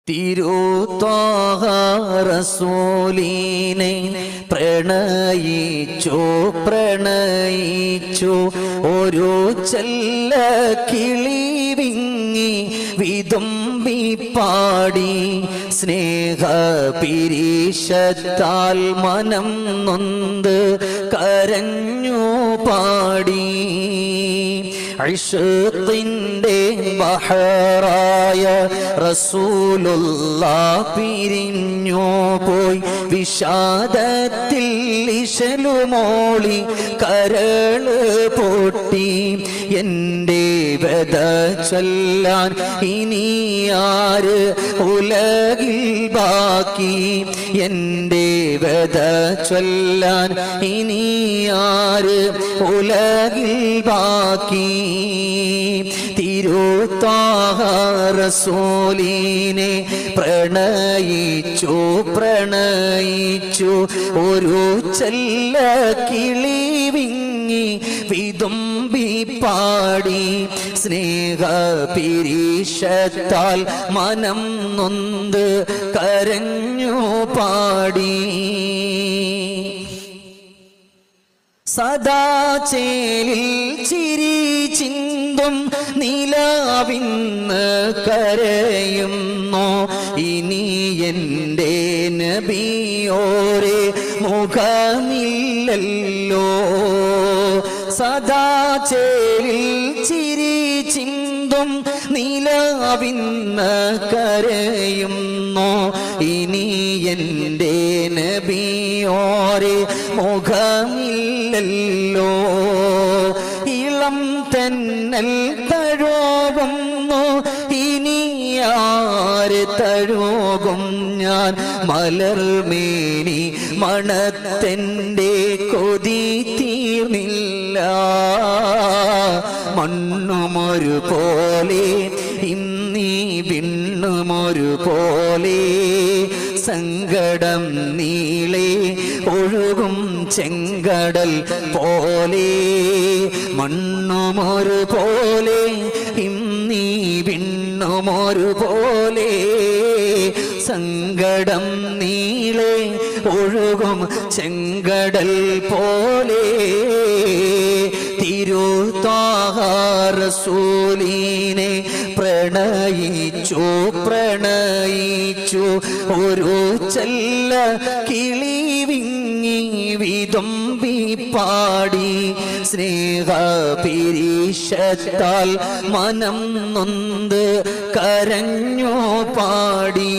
തിരുത്തോഹറസൂലീനെ പ്രണയിച്ചു പ്രണയിച്ചു ഒരു ചെല്ല കിളി വിങ്ങി വിതുമ്പി പാടി സ്നേഹ പിരീശത്താൽ മനം നൊന്ത് കരഞ്ഞു പാടി ഇഷ്ഖിന്റെ ബഹറായ റസൂലുള്ള പിരിഞ്ഞു പോയി വിഷാദത്തിൽ ഇശലുമോളി കരള് പൊട്ടി എൻ്റെ വ്യത ചൊല്ലാൻ ഇനി ആര് ഉലകിൽ ബാക്കി എൻ്റെ വ്യത ചൊല്ലാൻ ഇനി ആര് ഉലകിൽ ബാക്കി തിരുത്താഹറസോലീനെ പ്രണയിച്ചു പ്രണയിച്ചു ഒരു ചെല്ല കിളി വിങ്ങി വിതുമ്പി പാടി സ്നേഹ പിരീശത്താൽ മനം നൊന്ത് കരഞ്ഞു പാടി സദാ ചേലിൽ ചിരി ചിന്തും നിലാവിന്ന് കരയുന്നു ഇനി എൻ്റെ നബിയോരെ മുഖമില്ലല്ലോ സദാ ചേലിൽ ചിരി ചിന്തും നിലാവിന്ന് കരയുന്നു ഇനി എൻ്റെ നബിയോരെ മുഖമില്ലല്ലോ ഇളം തെന്നൽ തഴുകുന്നു ഇനി ആര് തഴുകും ഞാൻ മലർമേനി മണത്തെൻ്റെ കൊതി തീർന്നില്ല മണ്ണുമൊരു പോലെ ഇന്നീ വിണ്ണുമൊരു പോലെ സങ്കടം നീളെ ഒഴുകും ചെങ്കടൽ പോലെ മണ്ണുമൊരു പോലെ ഇന്നീ വിണ്ണുമൊരു പോലെ സങ്കടം നീളെ ഒഴുകും ചെങ്കടൽ പോലെ തിരുത്താഹാറസൂലീനെ പ്രണയിച്ചു പ്രണയിച്ചു ഒരു ചെല്ല കിളി വിങ്ങി വിതുമ്പി പാടി സ്നേഹ പിരീശത്താൽ മനം നൊന്ത് കരഞ്ഞു പാടി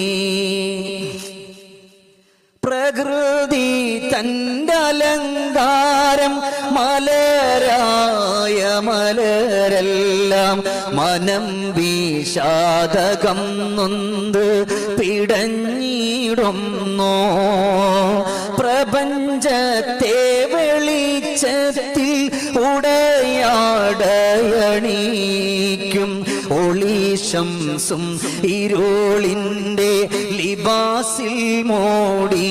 പ്രകൃതി തൻ്റെ അലങ്കാരം മലരായ മലരെല്ലാം മനം വിഷാദകം നൊന്ത് പിടഞ്ഞിടുന്നു പ്രപഞ്ചത്തെ വെളിച്ചത്തിൽ ഉടയാടയണീക്കും ഒളിശംസും ഇരുളിൻ്റെ ലിബാസിൽ മോടി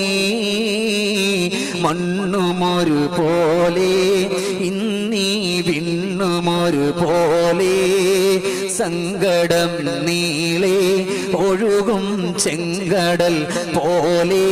മണ്ണുമൊരു പോലെ ഇന്നീ വിണ്ണുമൊരു പോലെ സങ്കടം നീളെ ഒഴുകും ചെങ്കടൽ പോലെ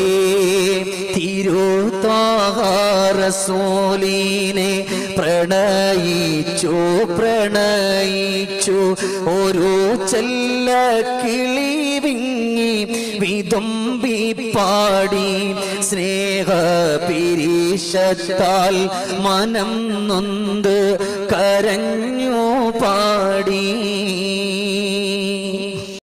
തിരുത്താഹാറസോലീനെ പ്രണയിച്ചു പ്രണയിച്ചു ഒരു ചെല്ല കിളി വിങ്ങി വിതുമ്പി പാടി സ്നേഹ പിരീശത്താൽ മനം നൊന്ത് കരഞ്ഞു പാടി